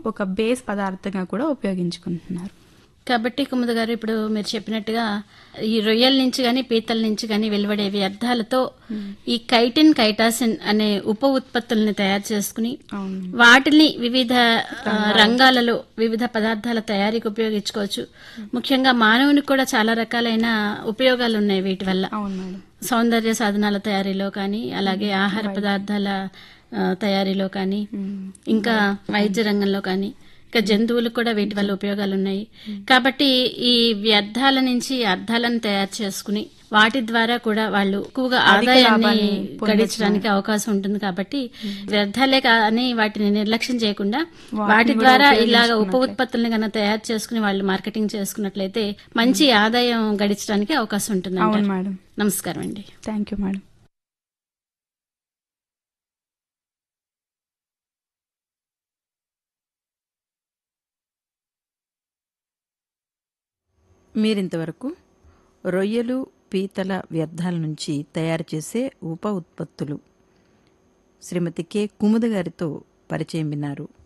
ఒక బేస్ పదార్థంగా కూడా ఉపయోగించుకుంటున్నారు కాబట్టి కుముద గారు ఇప్పుడు మీరు చెప్పినట్టుగా ఈ రొయ్యల నుంచి గాని పీతల నుంచి గాని వెలువడే వ్యర్థాలతో ఈ కైటిన్ కైటాసిన్ అనే ఉప ఉత్పత్తుల్ని తయారు చేసుకుని అవును వాటిని వివిధ ఆ, రంగాలలో వివిధ పదార్థాల తయారీకి ఉపయోగించుకోవచ్చు ముఖ్యంగా మానవునికి కూడా చాలా రకాలైన ఉపయోగాలు ఉన్నాయి వీటి వల్ల అవును మేడం సౌందర్య సాధనాల తయారీలో కానీ అలాగే ఆహార పదార్థాల ఆ, తయారీలో కానీ ఇంకా వైద్య రంగంలో కానీ ఇంకా జంతువులకు కూడా వీటి వల్ల ఉపయోగాలు ఉన్నాయి కాబట్టి ఈ వ్యర్థాల నుంచి అర్థాలను తయారు చేసుకుని వాటి ద్వారా కూడా వాళ్ళు ఎక్కువగా ఆదాయాన్ని గడించడానికి అవకాశం ఉంటుంది కాబట్టి వ్యర్థాలే కానీ వాటిని నిర్లక్ష్యం చేయకుండా వాటి ద్వారా ఇలాగ ఉప ఉత్పత్తుల్ని కన్నా తయారు చేసుకుని వాళ్ళు మార్కెటింగ్ చేసుకున్నట్లయితే మంచి ఆదాయం గడించడానికి అవకాశం ఉంటుంది అవును మేడం నమస్కారం అండి థ్యాంక్ యూ మేడం మీరింతవరకు రొయ్యలు పీతల వ్యర్థాల నుంచి తయారు చేసే ఉప ఉత్పత్తులు శ్రీమతి కె కుముద గారితో పరిచయం విన్నారు